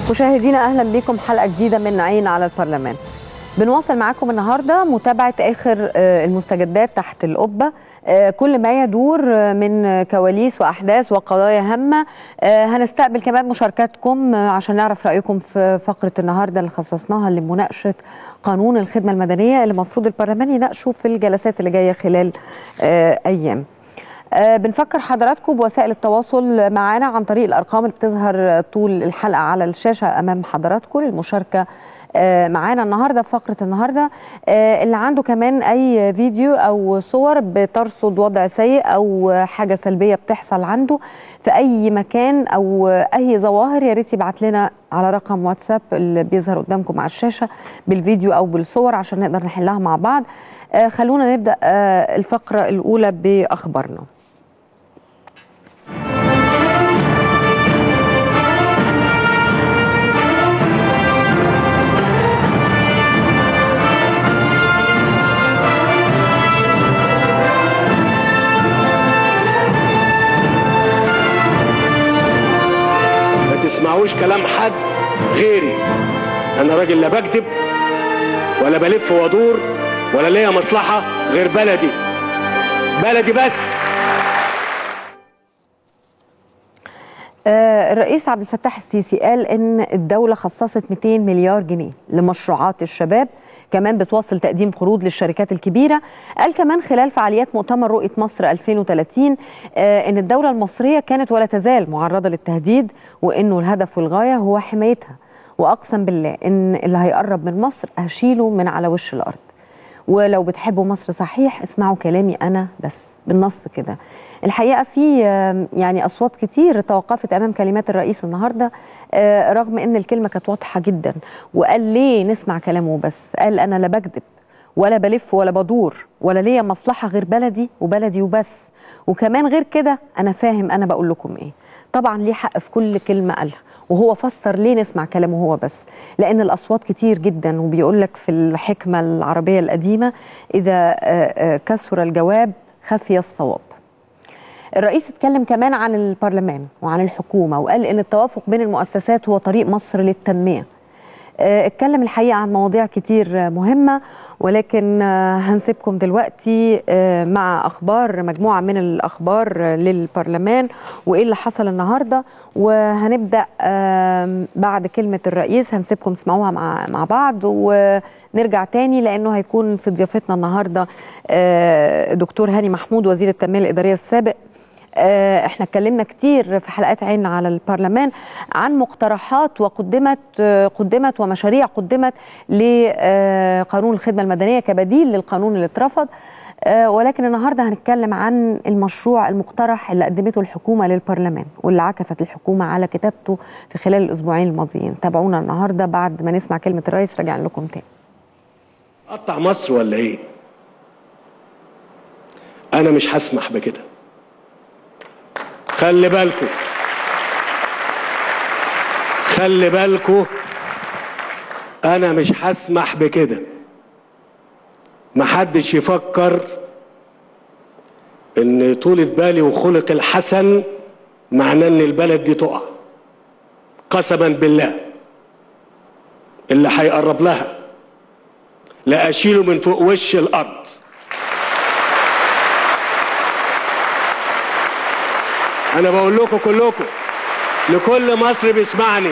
مشاهدينا اهلا بكم حلقه جديده من عين على البرلمان بنواصل معاكم النهارده متابعه اخر المستجدات تحت القبه كل ما يدور من كواليس واحداث وقضايا هامه هنستقبل كمان مشاركاتكم عشان نعرف رايكم في فقره النهارده اللي خصصناها لمناقشه قانون الخدمه المدنيه اللي المفروض البرلمان يناقشه في الجلسات اللي جايه خلال ايام أه بنفكر حضراتكم بوسائل التواصل معنا عن طريق الارقام اللي بتظهر طول الحلقه على الشاشه امام حضراتكم للمشاركه أه معانا النهارده في فقره النهارده أه اللي عنده كمان اي فيديو او صور بترصد وضع سيء او حاجه سلبيه بتحصل عنده في اي مكان او اي ظواهر يا ريت يبعت لنا على رقم واتساب اللي بيظهر قدامكم على الشاشه بالفيديو او بالصور عشان نقدر نحلها مع بعض خلونا نبدا الفقره الاولى باخبارنا تسمعوش كلام حد غيري انا راجل لا بكذب ولا بلف وادور ولا ليا مصلحه غير بلدي بلدي بس الرئيس عبد الفتاح السيسي قال ان الدوله خصصت 200 مليار جنيه لمشروعات الشباب كمان بتواصل تقديم قروض للشركات الكبيره قال كمان خلال فعاليات مؤتمر رؤيه مصر 2030 ان الدوله المصريه كانت ولا تزال معرضه للتهديد وانه الهدف والغايه هو حمايتها واقسم بالله ان اللي هيقرب من مصر هشيله من على وش الارض ولو بتحبوا مصر صحيح اسمعوا كلامي انا بس بالنص كده الحقيقه في يعني اصوات كتير توقفت امام كلمات الرئيس النهارده رغم ان الكلمه كانت واضحه جدا وقال ليه نسمع كلامه بس قال انا لا بكذب ولا بلف ولا بدور ولا ليا مصلحه غير بلدي وبلدي وبس وكمان غير كده انا فاهم انا بقول لكم ايه طبعا ليه حق في كل كلمه قالها وهو فسر ليه نسمع كلامه هو بس لان الاصوات كتير جدا وبيقول لك في الحكمه العربيه القديمه اذا كثر الجواب خفي الصواب الرئيس اتكلم كمان عن البرلمان وعن الحكومه وقال ان التوافق بين المؤسسات هو طريق مصر للتنميه اتكلم الحقيقه عن مواضيع كتير مهمه ولكن هنسيبكم دلوقتي مع اخبار مجموعه من الاخبار للبرلمان وايه اللي حصل النهارده وهنبدا بعد كلمه الرئيس هنسيبكم تسمعوها مع مع بعض ونرجع تاني لانه هيكون في ضيافتنا النهارده دكتور هاني محمود وزير التنميه الاداريه السابق احنا اتكلمنا كتير في حلقات عين على البرلمان عن مقترحات وقدمت قدمت ومشاريع قدمت لقانون الخدمه المدنيه كبديل للقانون اللي اترفض ولكن النهارده هنتكلم عن المشروع المقترح اللي قدمته الحكومه للبرلمان واللي عكفت الحكومه على كتابته في خلال الاسبوعين الماضيين تابعونا النهارده بعد ما نسمع كلمه الرئيس راجعين لكم تاني قطع مصر ولا ايه انا مش هسمح بكده خلي بالكم خلي بالكم انا مش هسمح بكده محدش يفكر ان طولة بالي وخلق الحسن معناه ان البلد دي تقع قسما بالله اللي هيقرب لها لا اشيله من فوق وش الارض انا بقول لكم كلكم لكل مصر بيسمعني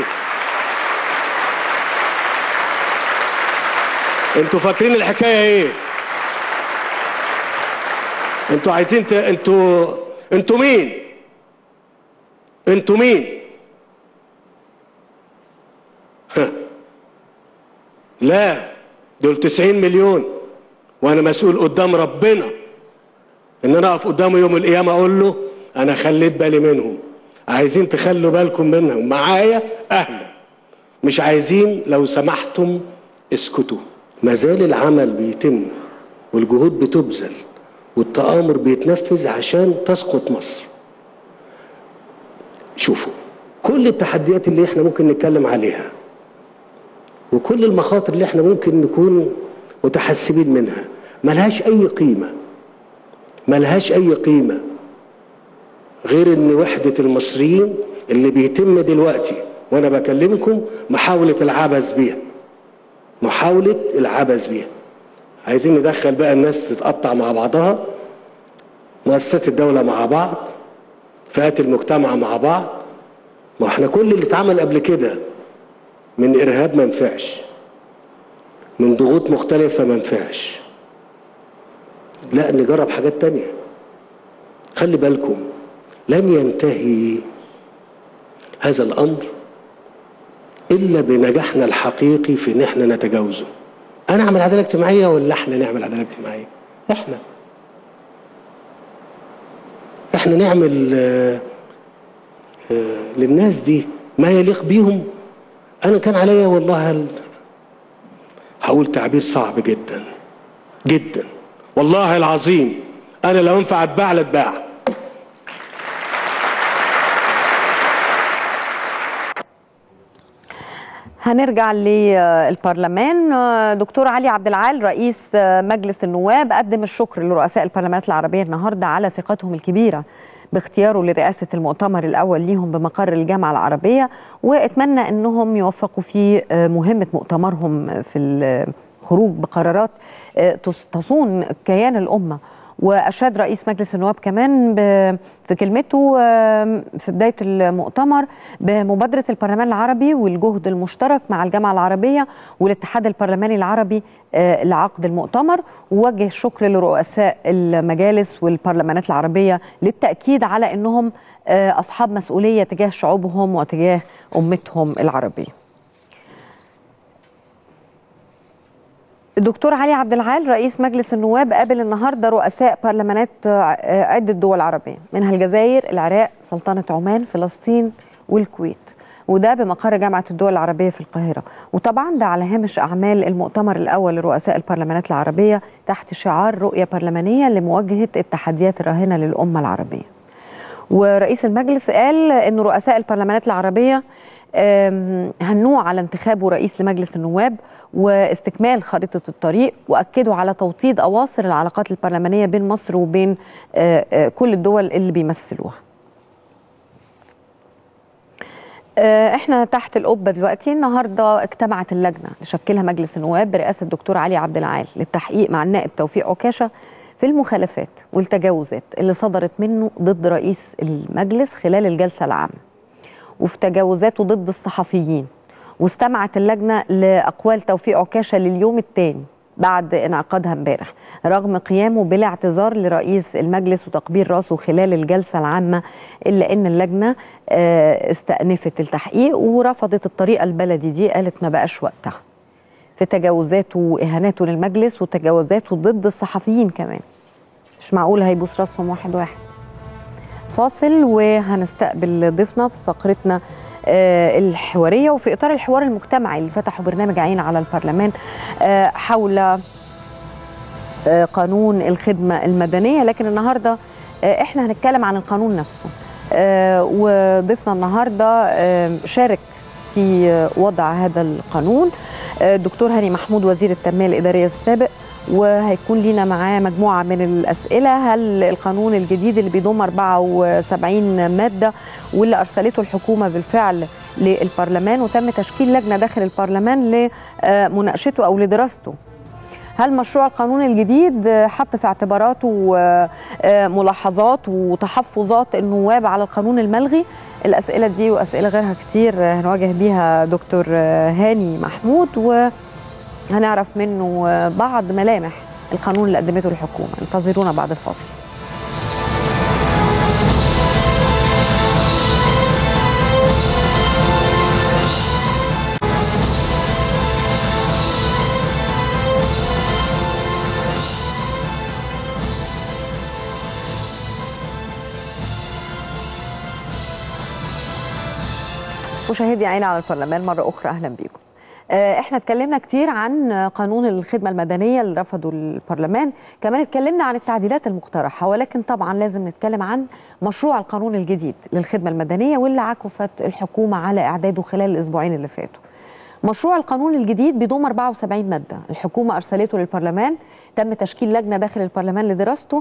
انتوا فاكرين الحكايه ايه انتوا عايزين ت... انتوا انتوا مين انتوا مين ها. لا دول 90 مليون وانا مسؤول قدام ربنا ان انا اقف قدامه يوم القيامه اقول له انا خليت بالي منهم عايزين تخلوا بالكم منهم معايا اهلا مش عايزين لو سمحتم اسكتوا ما زال العمل بيتم والجهود بتبذل والتآمر بيتنفذ عشان تسقط مصر شوفوا كل التحديات اللي احنا ممكن نتكلم عليها وكل المخاطر اللي احنا ممكن نكون متحسبين منها ملهاش اي قيمة ملهاش اي قيمة غير ان وحدة المصريين اللي بيتم دلوقتي وانا بكلمكم محاولة العبث بيها محاولة العبث بيها عايزين ندخل بقى الناس تتقطع مع بعضها مؤسسات الدولة مع بعض فئات المجتمع مع بعض ما احنا كل اللي اتعمل قبل كده من ارهاب ما نفعش من ضغوط مختلفة ما نفعش لا نجرب حاجات تانية خلي بالكم لن ينتهي هذا الامر الا بنجاحنا الحقيقي في ان احنا نتجاوزه انا اعمل عداله اجتماعيه ولا احنا نعمل عداله اجتماعيه احنا احنا نعمل آه، آه، للناس دي ما يليق بيهم انا كان عليا والله ال- هقول تعبير صعب جدا جدا والله العظيم انا لو ينفع اتباع لاتباع هنرجع للبرلمان دكتور علي عبد العال رئيس مجلس النواب قدم الشكر لرؤساء البرلمانات العربيه النهارده على ثقتهم الكبيره باختياره لرئاسه المؤتمر الاول ليهم بمقر الجامعه العربيه واتمنى انهم يوفقوا في مهمه مؤتمرهم في الخروج بقرارات تصون كيان الامه واشاد رئيس مجلس النواب كمان ب- في كلمته آم، في بدايه المؤتمر بمبادره البرلمان العربي والجهد المشترك مع الجامعه العربيه والاتحاد البرلماني العربي آه، لعقد المؤتمر ووجه شكر لرؤساء المجالس والبرلمانات العربيه للتاكيد على انهم آه، اصحاب مسؤوليه تجاه شعوبهم وتجاه امتهم العربيه. الدكتور علي عبد العال رئيس مجلس النواب قابل النهارده رؤساء برلمانات آه، عده دول عربيه منها الجزائر، العراق، سلطنه عمان، فلسطين والكويت. وده بمقر جامعه الدول العربيه في القاهره، وطبعا ده على هامش اعمال المؤتمر الاول لرؤساء البرلمانات العربيه تحت شعار رؤيه برلمانيه لمواجهه التحديات الراهنه للامه العربيه. ورئيس المجلس قال ان رؤساء البرلمانات العربيه آم، هنوه على انتخابه رئيس لمجلس النواب واستكمال خريطه الطريق واكدوا على توطيد اواصر العلاقات البرلمانيه بين مصر وبين آه، آه، كل الدول اللي بيمثلوها. آه، احنا تحت القبه دلوقتي النهارده اجتمعت اللجنه اللي شكلها مجلس النواب برئاسه الدكتور علي عبد العال للتحقيق مع النائب توفيق عكاشه في المخالفات والتجاوزات اللي صدرت منه ضد رئيس المجلس خلال الجلسه العامه وفي تجاوزاته ضد الصحفيين واستمعت اللجنه لاقوال توفيق عكاشه لليوم الثاني بعد انعقادها امبارح رغم قيامه بلا اعتذار لرئيس المجلس وتقبيل راسه خلال الجلسه العامه الا ان اللجنه آه، استأنفت التحقيق ورفضت الطريقه البلدي دي قالت ما بقاش وقتها في تجاوزاته واهاناته للمجلس وتجاوزاته ضد الصحفيين كمان مش معقول هيبوس راسهم واحد واحد فاصل وهنستقبل ضيفنا في فقرتنا آه، الحواريه وفي اطار الحوار المجتمعي اللي فتحوا برنامج عين على البرلمان آه، حول آه، قانون الخدمه المدنيه لكن النهارده آه، احنا هنتكلم عن القانون نفسه آه، وضيفنا النهارده آه، شارك في آه، وضع هذا القانون آه، الدكتور هاني محمود وزير التنميه الاداريه السابق وهيكون لينا معاه مجموعه من الاسئله هل القانون الجديد اللي بيضم 74 ماده واللي ارسلته الحكومه بالفعل للبرلمان وتم تشكيل لجنه داخل البرلمان لمناقشته او لدراسته هل مشروع القانون الجديد حط في اعتباراته آه، آه، ملاحظات وتحفظات النواب على القانون الملغي الاسئله دي واسئله غيرها كتير آه، هنواجه بيها دكتور آه، هاني محمود وهنعرف منه آه، بعض ملامح القانون اللي قدمته الحكومه انتظرونا بعد الفاصل مشاهدي عين على البرلمان مرة أخرى أهلا بيكم آه، احنا اتكلمنا كتير عن قانون الخدمة المدنية اللي رفضه البرلمان كمان اتكلمنا عن التعديلات المقترحة ولكن طبعا لازم نتكلم عن مشروع القانون الجديد للخدمة المدنية واللي عكفت الحكومة على إعداده خلال الأسبوعين اللي فاتوا مشروع القانون الجديد بيضم 74 مادة الحكومة أرسلته للبرلمان تم تشكيل لجنة داخل البرلمان لدراسته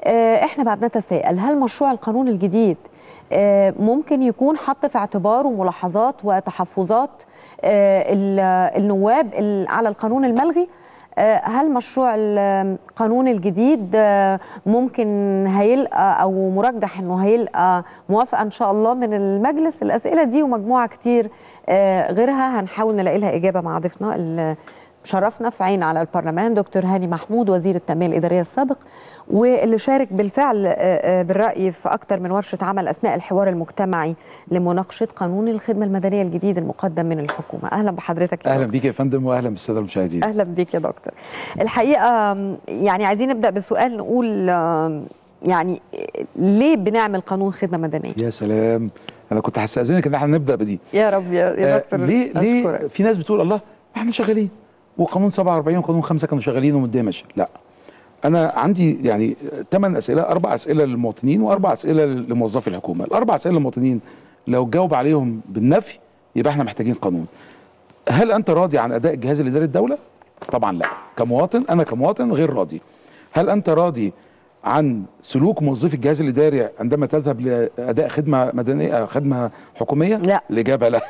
آه، احنا بقى بنتساءل هل مشروع القانون الجديد آه، ممكن يكون حط في اعتباره ملاحظات وتحفظات آه، ال- النواب ال- على القانون الملغي آه، هل مشروع القانون الجديد آه، ممكن هيلقى او مرجح انه هيلقى موافقه ان شاء الله من المجلس الاسئله دي ومجموعه كتير آه، غيرها هنحاول نلاقي لها اجابه مع ضيفنا ال- شرفنا في عين على البرلمان دكتور هاني محمود وزير التنميه الاداريه السابق واللي شارك بالفعل آه، آه، بالراي في اكثر من ورشه عمل اثناء الحوار المجتمعي لمناقشه قانون الخدمه المدنيه الجديد المقدم من الحكومه اهلا بحضرتك يا اهلا دكتور. بيك يا فندم واهلا بالساده المشاهدين اهلا بيك يا دكتور الحقيقه آم، يعني عايزين نبدا بسؤال نقول آم، يعني آه، ليه بنعمل قانون خدمه مدنيه يا سلام انا كنت هستاذنك ان احنا نبدا بدي يا رب يا, يا آه دكتور ليه ليه أشكرك. في ناس بتقول الله احنا شغالين وقانون 47 وقانون 5 كانوا شغالين والدنيا ماشيه لا انا عندي يعني ثمان اسئله اربع اسئله للمواطنين واربع اسئله لموظفي الحكومه الاربع اسئله للمواطنين لو جاوب عليهم بالنفي يبقى احنا محتاجين قانون هل انت راضي عن اداء الجهاز الاداري الدوله طبعا لا كمواطن انا كمواطن غير راضي هل انت راضي عن سلوك موظفي الجهاز الاداري عندما تذهب لاداء خدمه مدنيه خدمه حكوميه لا. الاجابه لا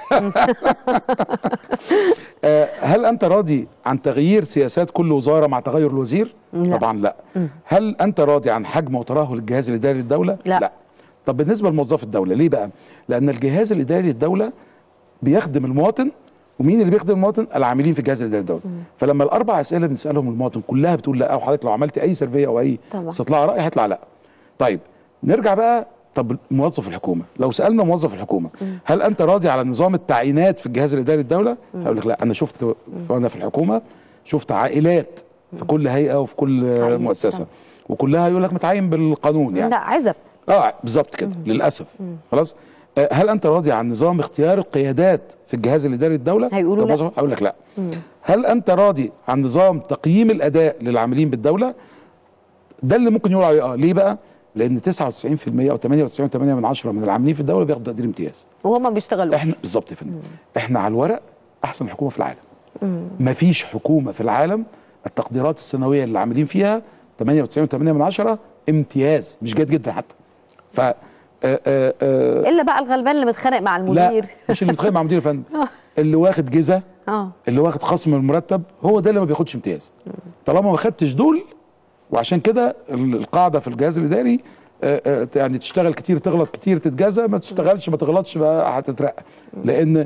آه، هل انت راضي عن تغيير سياسات كل وزاره مع تغير الوزير لا. طبعا لا هل انت راضي عن حجم وترهل الجهاز الاداري للدوله لا. لا طب بالنسبه لموظف الدوله ليه بقى لان الجهاز الاداري للدوله بيخدم المواطن ومين اللي بيخدم المواطن العاملين في الجهاز الاداري الدولي فلما الاربع اسئله بنسالهم المواطن كلها بتقول لا او حضرتك لو عملت اي سيرفيه او اي طبعا. استطلاع راي هيطلع لا طيب نرجع بقى طب موظف الحكومه لو سالنا موظف الحكومه هل انت راضي على نظام التعيينات في الجهاز الاداري الدوله هقول لك لا انا شفت وانا في الحكومه شفت عائلات في كل هيئه وفي كل حقيقي، مؤسسه طبعا. وكلها يقول لك متعين بالقانون يعني لا عزب اه بالظبط كده للاسف خلاص آه، هل انت راضي عن نظام اختيار القيادات في الجهاز الاداري الدوله هيقولوا طب لا. بص- هقول لك لا هل انت راضي عن نظام تقييم الاداء للعاملين بالدوله ده اللي ممكن يقول عليه اه ليه بقى لان 99% او 98.8 من عشرة من العاملين في الدوله بياخدوا تقدير امتياز وهم ما بيشتغلوش احنا بالظبط يا فندم احنا على الورق احسن حكومه في العالم مفيش حكومه في العالم التقديرات السنويه اللي عاملين فيها 98.8 من عشرة امتياز مش جيد جدا حتى ف آه، آه، آه، الا بقى الغلبان اللي متخانق مع المدير لا مش اللي متخانق مع مدير يا فندم اللي واخد جزء اه اللي واخد خصم من المرتب هو ده اللي ما بياخدش امتياز طالما ما خدتش دول وعشان كده ال- القاعده في الجهاز الاداري آه، آه، يعني تشتغل كتير تغلط كتير تتجازى ما تشتغلش ما تغلطش بقى هتترقى لان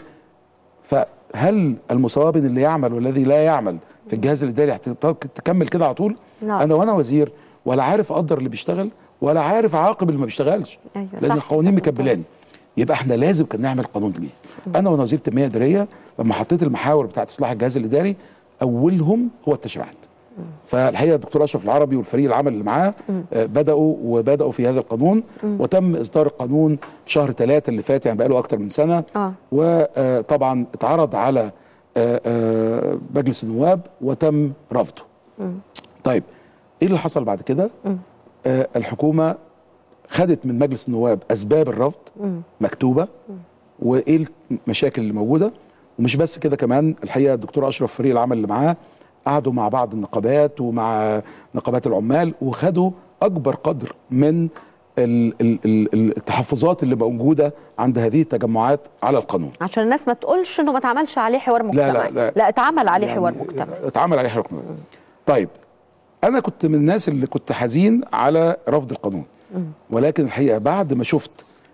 فهل المساواه بين اللي يعمل والذي لا يعمل في الجهاز الاداري هتت- تكمل كده على طول لا. انا وانا وزير ولا عارف اقدر اللي بيشتغل ولا عارف اعاقب اللي ما بيشتغلش أيوة، لان صح. القوانين مكبلاني يبقى احنا لازم كان نعمل قانون جديد انا وانا وزير التنميه الاداريه لما حطيت المحاور بتاعت اصلاح الجهاز الاداري اولهم هو التشريعات فالحقيقه الدكتور اشرف العربي والفريق العمل اللي معاه آه، بداوا وبداوا في هذا القانون وتم اصدار القانون في شهر ثلاثة اللي فات يعني بقاله اكتر من سنه اه وطبعا اتعرض على آه، آه، مجلس النواب وتم رفضه طيب ايه اللي حصل بعد كده آه، الحكومه خدت من مجلس النواب اسباب الرفض مكتوبه وايه المشاكل اللي موجوده ومش بس كده كمان الحقيقه الدكتور اشرف فريق العمل اللي معاه قعدوا مع بعض النقابات ومع نقابات العمال وخدوا اكبر قدر من ال- ال- ال- التحفظات اللي موجوده عند هذه التجمعات على القانون عشان الناس ما تقولش انه ما اتعملش عليه حوار مجتمعي لا، لا. لا اتعمل عليه حوار يعني مجتمعي اتعمل عليه حوار مجتمعي طيب انا كنت من الناس اللي كنت حزين على رفض القانون ولكن الحقيقه بعد ما شفت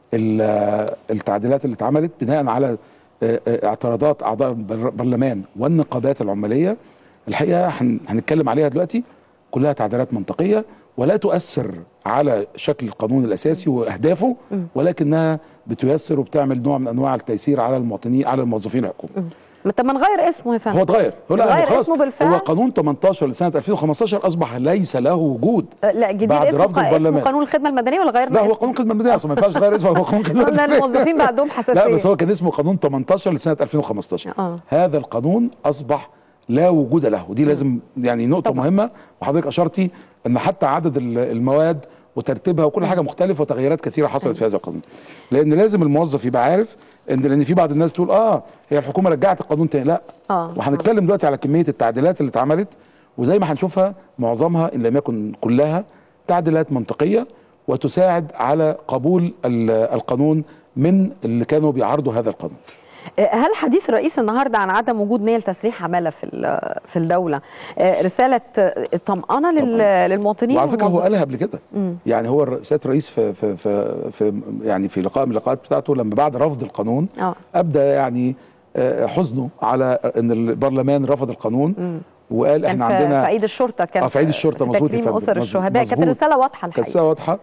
ال- التعديلات اللي اتعملت بناء على آه، آه، اعتراضات اعضاء البر- البرلمان والنقابات العماليه الحقيقه هن- هنتكلم عليها دلوقتي كلها تعديلات منطقيه ولا تؤثر على شكل القانون الاساسي واهدافه ولكنها بتيسر وبتعمل نوع من انواع التيسير على المواطنين على الموظفين الحكومه ما طب ما نغير اسمه يا فندم هو اتغير هو لا اتغير هو خلاص اسمه بالفعل؟ هو قانون 18 لسنه 2015 اصبح ليس له وجود آه، لا جديد بعد اسمه, رفض قا- اسمه البرلمان. قانون الخدمه المدنيه ولا غيرنا لا هو اسمه؟ قانون خدمه المدنيه اصلا ما ينفعش تغير اسمه هو قانون خدمه قلنا المدنيه الموظفين بقى عندهم حساسيه لا بس هو كان اسمه قانون 18 لسنه 2015 آه. هذا القانون اصبح لا وجود له ودي لازم يعني نقطه طبعا. مهمه وحضرتك اشرتي ان حتى عدد ال- المواد وترتيبها وكل حاجه مختلفه وتغييرات كثيره حصلت في هذا القانون لان لازم الموظف يبقى عارف ان لان في بعض الناس تقول اه هي الحكومه رجعت القانون تاني لا آه. وهنتكلم دلوقتي على كميه التعديلات اللي اتعملت وزي ما هنشوفها معظمها ان لم يكن كلها تعديلات منطقيه وتساعد على قبول ال- القانون من اللي كانوا بيعارضوا هذا القانون آه، هل حديث الرئيس النهارده عن عدم وجود نيه لتسريح عماله في ال- في الدوله آه، رساله آه، طمانه لل- للمواطنين وعلى فكره هو والموظفين؟ قالها قبل كده يعني هو الر- سياده الرئيس في في في, في يعني في لقاء من اللقاءات بتاعته لما بعد رفض القانون اه ابدى يعني آه، حزنه على ان البرلمان رفض القانون وقال كان احنا في عندنا في عيد الشرطه كان اه في عيد الشرطه في مظبوط يا تكريم فندم، اسر مظبوط، الشهداء كانت مظبوط. الرساله واضحه كانت الحقيقه رسالة واضحه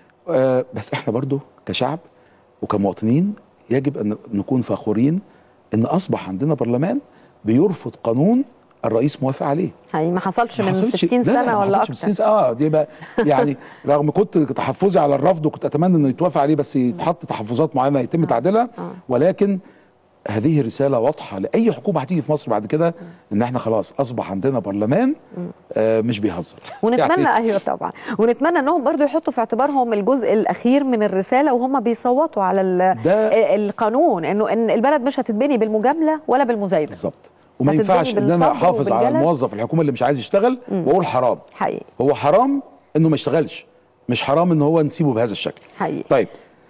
آه بس احنا برضو كشعب وكمواطنين يجب ان نكون فخورين ان اصبح عندنا برلمان بيرفض قانون الرئيس موافق عليه يعني ما حصلش ما من حصلش- 60 لا، لا، سنه ما ولا حصلش من اكتر 60 سنة. اه دي بقى يعني رغم كنت تحفظي على الرفض وكنت اتمنى انه يتوافق عليه بس يتحط تحفظات معينه يتم تعديلها ولكن هذه رساله واضحه لاي حكومه هتيجي في مصر بعد كده ان احنا خلاص اصبح عندنا برلمان آه مش بيهزر ونتمنى يعني ايوه طبعا ونتمنى انهم برضو يحطوا في اعتبارهم الجزء الاخير من الرساله وهم بيصوتوا على ال- ده آه، القانون انه ان البلد مش هتتبني بالمجامله ولا بالمزايده بالظبط وما هتتبني ينفعش ان انا بالصبر احافظ على وبالجلد. الموظف الحكومه اللي مش عايز يشتغل واقول حرام حقيقي هو حرام انه ما يشتغلش مش حرام ان هو نسيبه بهذا الشكل حقيقي طيب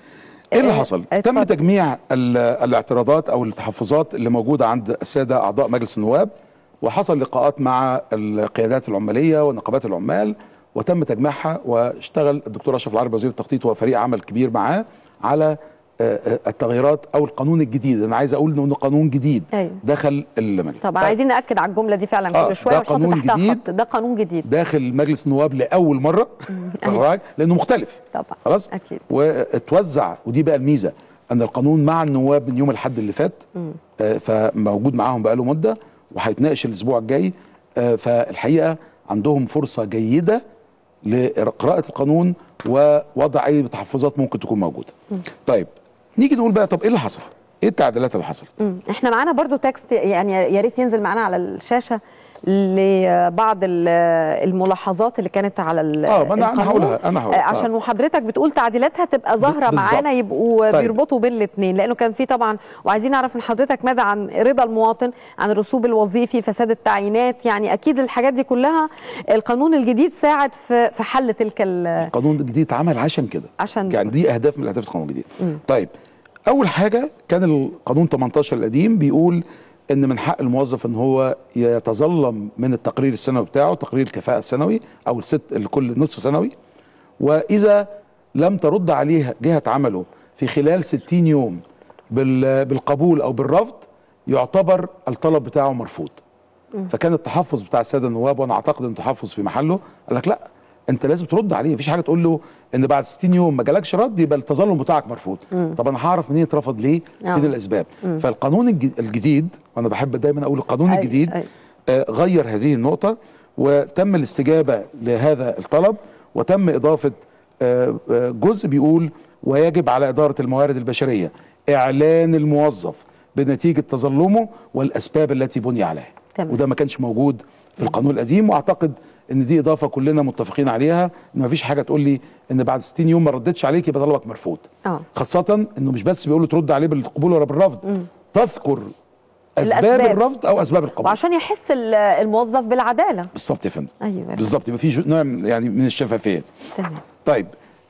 ايه اللي آه، حصل؟ اتفضل. تم تجميع ال- الاعتراضات او التحفظات اللي موجوده عند الساده اعضاء مجلس النواب وحصل لقاءات مع القيادات العماليه ونقابات العمال وتم تجميعها واشتغل الدكتور اشرف العربي وزير التخطيط وفريق عمل كبير معاه على آه، آه، التغييرات او القانون الجديد انا عايز اقول انه قانون جديد أيوة. دخل المجلس طبعا عايزين ناكد على الجمله دي فعلا آه، كل شويه ده ونحط قانون تحتها جديد. خط ده قانون جديد داخل مجلس النواب لاول مره أيوة. واخد بالك؟ لانه مختلف طبعا خلاص اكيد واتوزع ودي بقى الميزه ان القانون مع النواب من يوم الاحد اللي فات آه، فموجود معاهم بقاله مده وهيتناقش الاسبوع الجاي آه، فالحقيقه عندهم فرصه جيده لقراءه القانون ووضع اي تحفظات ممكن تكون موجوده. طيب نيجي نقول بقى طب ايه اللي حصل؟ ايه التعديلات اللي حصلت؟ مم. احنا معانا برضو تكست يعني يا ريت ينزل معانا على الشاشه لبعض ال- الملاحظات اللي كانت على ال- اه ما انا انا القانون. هقولها انا هقولها آه، عشان وحضرتك بتقول تعديلاتها تبقى ظاهره بالظبط. معانا يبقوا طيب. بيربطوا بين الاثنين لانه كان في طبعا وعايزين نعرف من حضرتك ماذا عن رضا المواطن عن الرسوب الوظيفي فساد التعيينات يعني اكيد الحاجات دي كلها القانون الجديد ساعد في في حل تلك ال- القانون الجديد اتعمل عشان كده عشان يعني دي اهداف من اهداف القانون الجديد طيب اول حاجه كان القانون 18 القديم بيقول ان من حق الموظف ان هو يتظلم من التقرير السنوي بتاعه تقرير الكفاءه السنوي او الست لكل نصف سنوي واذا لم ترد عليه جهه عمله في خلال 60 يوم بال- بالقبول او بالرفض يعتبر الطلب بتاعه مرفوض فكان التحفظ بتاع الساده النواب وانا اعتقد ان تحفظ في محله قال لك لا انت لازم ترد عليه مفيش حاجه تقول له ان بعد 60 يوم ما جالكش رد يبقى التظلم بتاعك مرفوض طب انا هعرف منين اترفض ليه آه. فين الاسباب فالقانون الج- الجديد وانا بحب دايما اقول القانون أيوة، الجديد أيوة. آه، غير هذه النقطه وتم الاستجابه لهذا الطلب وتم اضافه آه، آه، جزء بيقول ويجب على اداره الموارد البشريه اعلان الموظف بنتيجه تظلمه والاسباب التي بني عليها تمام. وده ما كانش موجود في القانون القديم واعتقد ان دي اضافه كلنا متفقين عليها ان ما فيش حاجه تقول لي ان بعد 60 يوم ما ردتش عليك يبقى طلبك مرفوض اه خاصه انه مش بس بيقول له ترد عليه بالقبول ولا بالرفض تذكر اسباب الأسباب. الرفض او اسباب القبول وعشان يحس ال- الموظف بالعداله بالظبط يا فندم ايوه بالظبط يبقى في جو- نوع من- يعني من الشفافيه تمام طيب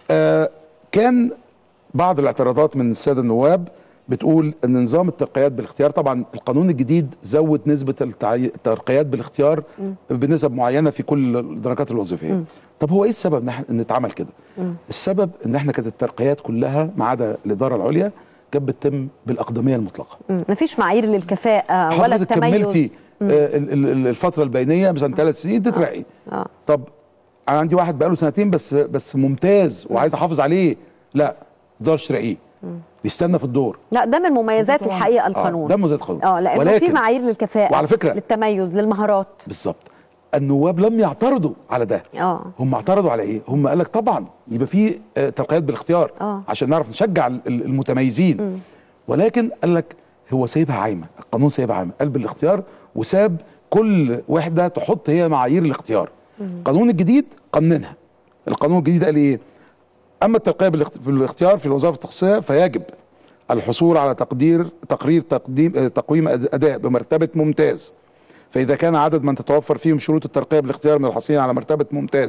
آه كان بعض الاعتراضات من الساده النواب بتقول ان نظام الترقيات بالاختيار طبعا القانون الجديد زود نسبه التعي... الترقيات بالاختيار بنسب معينه في كل الدرجات الوظيفيه طب هو ايه السبب ان إحنا- ان اتعمل كده السبب ان احنا كانت الترقيات كلها ما عدا الاداره العليا كانت بتتم بالاقدميه المطلقه مم. مفيش معايير للكفاءه ولا حضرتك التميز كملتي آه، ال- ال- ال- الفتره البينيه مثلا ثلاث سنين تترقي اه طب انا عندي واحد بقاله سنتين بس بس ممتاز وعايز احافظ عليه لا ما اقدرش ترقيه يستنى في الدور لا ده من مميزات طبعاً. الحقيقه آه، القانون ده مميزات القانون اه لانه في ولكن معايير للكفاءه وعلى فكرة- للتميز للمهارات بالظبط النواب لم يعترضوا على ده اه هم اعترضوا على ايه هم قال لك طبعا يبقى في آه، ترقيات بالاختيار آه. عشان نعرف نشجع ال- ال- المتميزين ولكن قال لك هو سايبها عايمه القانون سايبها عايمه قلب الاختيار وساب كل وحده تحط هي معايير الاختيار القانون الجديد قننها القانون الجديد قال ايه اما الترقيه بالاخت- في الاختيار في الوظائف التخصصيه فيجب الحصول على تقدير تقرير تقديم آه، تقويم أد- اداء بمرتبه ممتاز فاذا كان عدد من تتوفر فيهم شروط الترقيه بالاختيار من الحاصلين على مرتبه ممتاز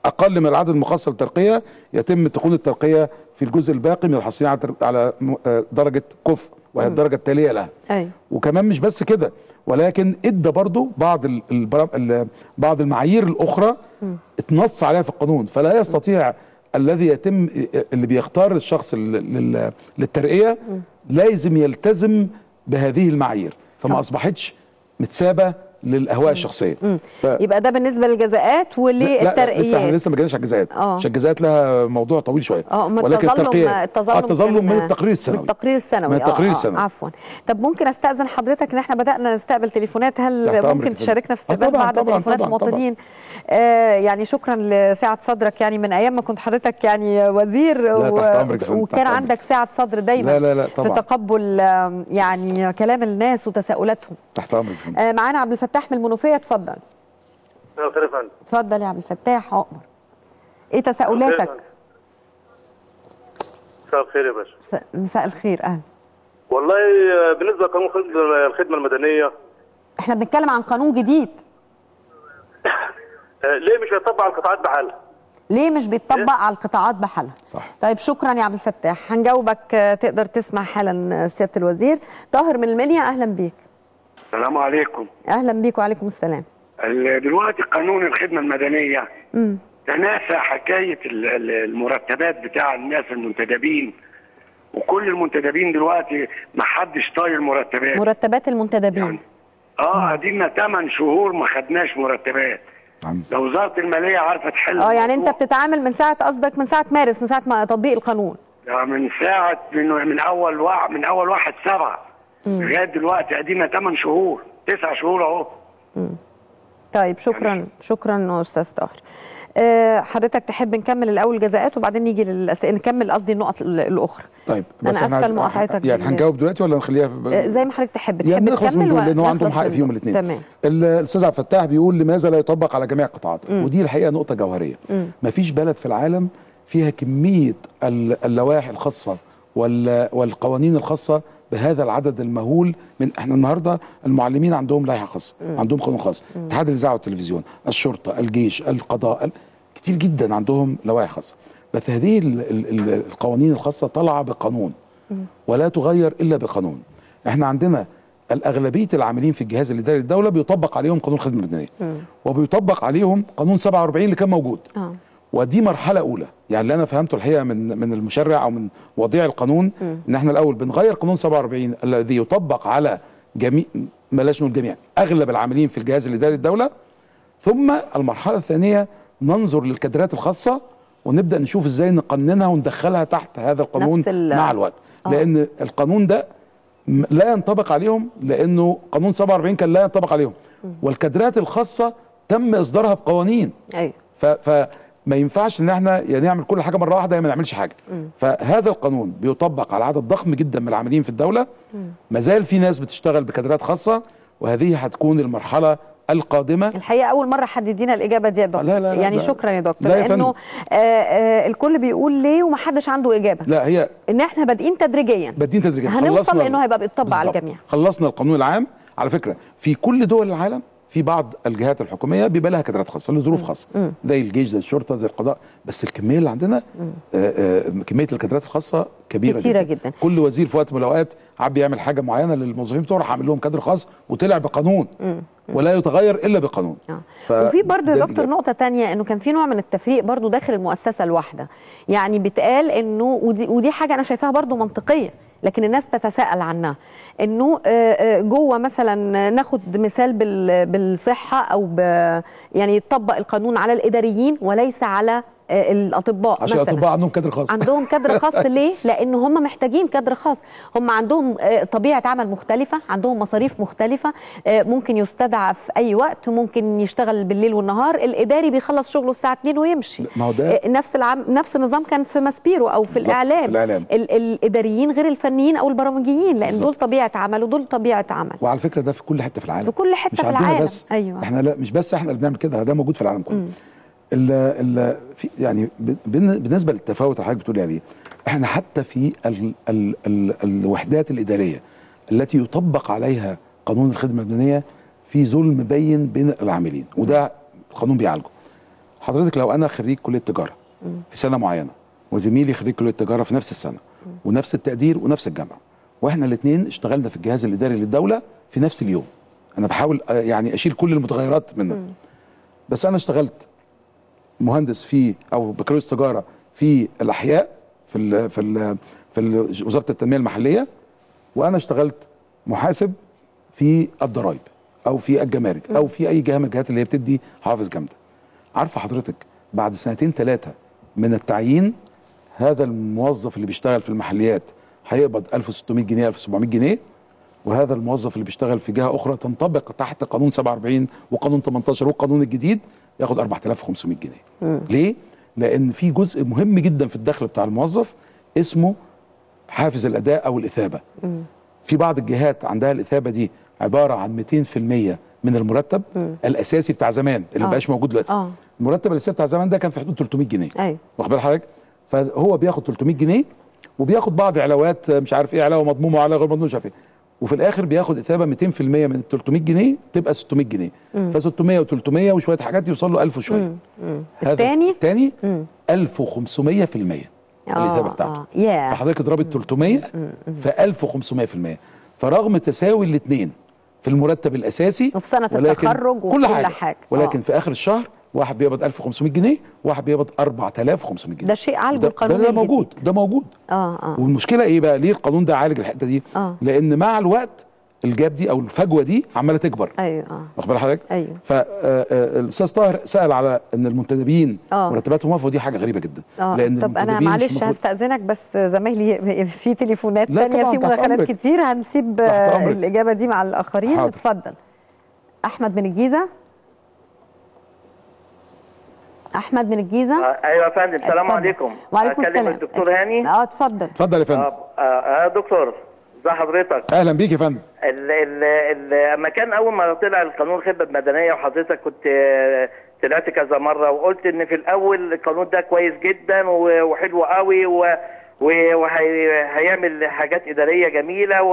اقل من العدد المخصص للترقيه يتم تكون الترقيه في الجزء الباقي من الحاصلين على تر- على م- آه، درجه كفء وهي الدرجه التاليه لها ايوه وكمان مش بس كده ولكن ادى برضو بعض ال- البرا- ال- بعض المعايير الاخرى اتنص عليها في القانون فلا يستطيع الذي يتم اللي بيختار الشخص لل- لل- للترقيه لازم يلتزم بهذه المعايير فما طبعا. اصبحتش متسابه للاهواء الشخصيه ف... يبقى ده بالنسبه للجزاءات لا لا لسه احنا وللترقيات لسه ما جيناش على الجزاءات آه. عشان الجزاءات لها موضوع طويل شويه اه أما ولكن التظلم الترقيه التظلم, آه، التظلم كان- من التقرير السنوي من التقرير السنوي من التقرير آه، آه، السنوي. عفوا طب ممكن استاذن حضرتك ان احنا بدانا نستقبل تليفونات هل تحت أمرك ممكن يا فندم. تشاركنا في آه، استقبال طبعاً، بعض طبعاً، تليفونات طبعاً، المواطنين آه يعني شكرا لسعه صدرك يعني من ايام ما كنت حضرتك يعني وزير لا، تحت أمرك يا فندم، وكان تحت أمرك. عندك سعه صدر دايما لا، لا، لا، في طبعاً. تقبل آم، يعني كلام الناس وتساؤلاتهم تحت امرك يا فندم. آه معانا عبد الفتاح من المنوفيه اتفضل مساء الخير يا فندم اتفضل يا عبد الفتاح عقبر ايه تساؤلاتك مساء الخير يا باشا س- مساء الخير اهلا والله آه، بالنسبه لقانون خدمة- الخدمه المدنيه احنا بنتكلم عن قانون جديد آه، ليه مش هيطبق على القطاعات بحالها؟ ليه مش بيتطبق على القطاعات بحالها صح طيب شكرا يا عبد الفتاح هنجاوبك آه، تقدر تسمع حالا آه، سياده الوزير طاهر من المنيا اهلا بيك السلام عليكم اهلا بيك وعليكم السلام ال- دلوقتي قانون الخدمة المدنية امم تناسى حكاية ال- ال- المرتبات بتاع الناس المنتدبين وكل المنتدبين دلوقتي ما حدش طايل مرتبات مرتبات المنتدبين اه ادينا 8 شهور ما خدناش مرتبات نعم. لو وزارة المالية عارفة تحل اه يعني انت الموضوع بتتعامل من ساعه قصدك من ساعه مارس من ساعه ما تطبيق القانون ده من ساعة من, من أول واحد من أول واحد سبعة لغاية دلوقتي ادينا 8 شهور 9 شهور أهو طيب شكرا شكرا استاذ طاهر آه، حضرتك تحب نكمل الاول الجزاءات وبعدين نيجي للاسئله نكمل قصدي النقط ال- الاخرى طيب أنا بس احنا آسفة عايز- لمقاطعتك يعني دي. هنجاوب دلوقتي ولا نخليها في آه، زي ما حضرتك تحب يعني تحب نخلص من تكمل دول لان هو ولا عندهم نخلص حق من فيهم دول؟ الاثنين تمام الاستاذ عبد الفتاح بيقول لماذا لا يطبق على جميع القطاعات ودي الحقيقه نقطه جوهريه مفيش بلد في العالم فيها كميه ال- اللوائح الخاصه وال- والقوانين الخاصه بهذا العدد المهول من احنا النهارده المعلمين عندهم لائحه خاصه عندهم قانون خاص اتحاد الاذاعه والتلفزيون الشرطه الجيش القضاء ال- كتير جدا عندهم لوائح خاصه بس هذه ال- ال- ال- القوانين الخاصه طالعه بقانون ولا تغير الا بقانون احنا عندنا الاغلبيه العاملين في الجهاز الاداري للدوله بيطبق عليهم قانون الخدمه المدنيه وبيطبق عليهم قانون 47 اللي كان موجود اه ودي مرحله اولى يعني اللي انا فهمته الحقيقه من من المشرع او من وضيع القانون ان احنا الاول بنغير قانون 47 الذي يطبق على جميع بلاش نقول جميع اغلب العاملين في الجهاز الاداري للدوله ثم المرحله الثانيه ننظر للكادرات الخاصه ونبدا نشوف ازاي نقننها وندخلها تحت هذا القانون نفس ال- مع الوقت آه. لان القانون ده م- لا ينطبق عليهم لانه قانون 47 كان لا ينطبق عليهم والكادرات الخاصه تم اصدارها بقوانين ايوه ف فما ينفعش ان احنا يا نعمل كل حاجه مره واحده يا ما نعملش حاجه فهذا القانون بيطبق على عدد ضخم جدا من العاملين في الدوله ما زال في ناس بتشتغل بكادرات خاصه وهذه هتكون المرحله القادمه الحقيقه اول مره حد يدينا الاجابه دي يا دكتور لا، لا، لا، يعني لا. شكرا يا دكتور لا يا لانه آه آه الكل بيقول ليه ومحدش عنده اجابه لا هي ان احنا بادئين تدريجيا بادين تدريجيا هنوصل خلصنا- لانه هيبقى بيتطبق على بالظبط. الجميع خلصنا القانون العام على فكره في كل دول العالم في بعض الجهات الحكوميه بيبقى لها كادرات خاصه لظروف خاصه زي الجيش زي الشرطه زي القضاء بس الكميه اللي عندنا آه آه كميه الكادرات الخاصه كبيره كتيرة جدا. جدا. كل وزير في وقت من الاوقات حب يعمل حاجه معينه للموظفين بتوعه راح عامل لهم كادر خاص وطلع بقانون ولا يتغير الا بقانون آه. ف- وفي برضه ده يا دكتور الإجابة. نقطة تانية انه كان في نوع من التفريق برضه داخل المؤسسة الواحدة يعني بيتقال انه ودي, ودي حاجة انا شايفاها برضه منطقية لكن الناس تتساءل عنها انه آه، آه، جوه مثلا ناخد مثال بال- بالصحة او ب يعني يطبق القانون على الاداريين وليس على آه، الاطباء عشان مثلا الاطباء عندهم كادر خاص عندهم كادر خاص ليه؟ لأن هم محتاجين كادر خاص، هم عندهم آه، طبيعة عمل مختلفة، عندهم مصاريف مختلفة، آه، ممكن يستدعى في أي وقت، ممكن يشتغل بالليل والنهار، الإداري بيخلص شغله الساعة 2 ويمشي. ما هو ده آه، نفس العم... نفس النظام كان في ماسبيرو أو في بالظبط، الإعلام. في الإعلام. ال... الإداريين غير الفنيين أو البرامجيين، لأن بالظبط. دول طبيعة عمل ودول طبيعة عمل. وعلى فكره ده في كل حته في العالم في كل حتة مش في عندنا العالم. بس أيوة. احنا لا مش بس احنا اللي بنعمل كده ده موجود في العالم كله ال ال في يعني ب- بن- بالنسبه للتفاوت اللي حضرتك بتقولي عليه احنا حتى في ال ال ال الوحدات الاداريه التي يطبق عليها قانون الخدمه المدنيه في ظلم بين بين العاملين وده القانون بيعالجه حضرتك لو انا خريج كليه تجاره في سنه معينه وزميلي خريج كليه تجاره في نفس السنه ونفس التقدير ونفس الجامعه واحنا الاثنين اشتغلنا في الجهاز الاداري للدوله في نفس اليوم انا بحاول آه، يعني اشيل كل المتغيرات منها بس انا اشتغلت مهندس في او بكالوريوس تجاره في الاحياء في ال في ال في ال وزاره التنميه المحليه وانا اشتغلت محاسب في الضرايب او في الجمارك او في اي جهه من الجهات اللي هي بتدي حوافز جامده عارفه حضرتك بعد سنتين ثلاثه من التعيين هذا الموظف اللي بيشتغل في المحليات هيقبض 1600 جنيه 1700 جنيه وهذا الموظف اللي بيشتغل في جهه اخرى تنطبق تحت قانون 47 وقانون 18 والقانون الجديد ياخد 4500 جنيه ليه لان في جزء مهم جدا في الدخل بتاع الموظف اسمه حافز الاداء او الاثابه في بعض الجهات عندها الاثابه دي عباره عن 200% من المرتب الاساسي بتاع زمان اللي آه. ما بقاش موجود دلوقتي آه. المرتب الاساسي بتاع زمان ده كان في حدود 300 جنيه أيوة. واخد بال حضرتك فهو بياخد 300 جنيه وبياخد بعض علاوات مش عارف ايه علاوه مضمومه وعلاوه غير مضمومه مش عارف ايه وفي الاخر بياخد اثابه 200% من ال 300 جنيه تبقى 600 جنيه ف 600 و300 وشويه حاجات يوصل له 1000 وشويه هذا التاني؟ الثاني 1500% الاثابه آه، بتاعته آه. ياه. فحضرتك اضربي 300 في 1500% فرغم تساوي الاثنين في المرتب الاساسي وفي سنة ولكن التخرج وكل كل حاجه, حاجة. ولكن آه. في اخر الشهر واحد بيقبض 1500 جنيه واحد بيقبض 4500 جنيه ده شيء عالجه ده- القانون ده, ده الجديد. موجود ده موجود اه اه والمشكله ايه بقى ليه القانون ده عالج الحته دي آه. لان مع الوقت الجاب دي او الفجوه دي عماله تكبر ايوه اه واخد بال حضرتك؟ أيوه. فالاستاذ طاهر سال على ان المنتدبين آه. مرتباتهم واقفه ودي حاجه غريبه جدا اه لان طب انا المنتدبين مش معلش المفروض- هستاذنك بس زمايلي في تليفونات لا تانية طبعاً، في تحت مداخلات أمرك. كتير هنسيب تحت آه، أمرك. الاجابه دي مع الاخرين حاضر. اتفضل احمد من الجيزه احمد من الجيزه ايوه يا فندم السلام اتفضل. عليكم وعليكم اكلم السلام الدكتور هاني اه اتفضل اتفضل يا فندم اه آه، دكتور ازي حضرتك اهلا بيك يا فندم ال ال ال لما كان اول ما طلع القانون الخدمه المدنيه وحضرتك كنت آه، طلعت كذا مره وقلت ان في الاول القانون ده كويس جدا و- وحلو قوي و وهيعمل حاجات اداريه جميله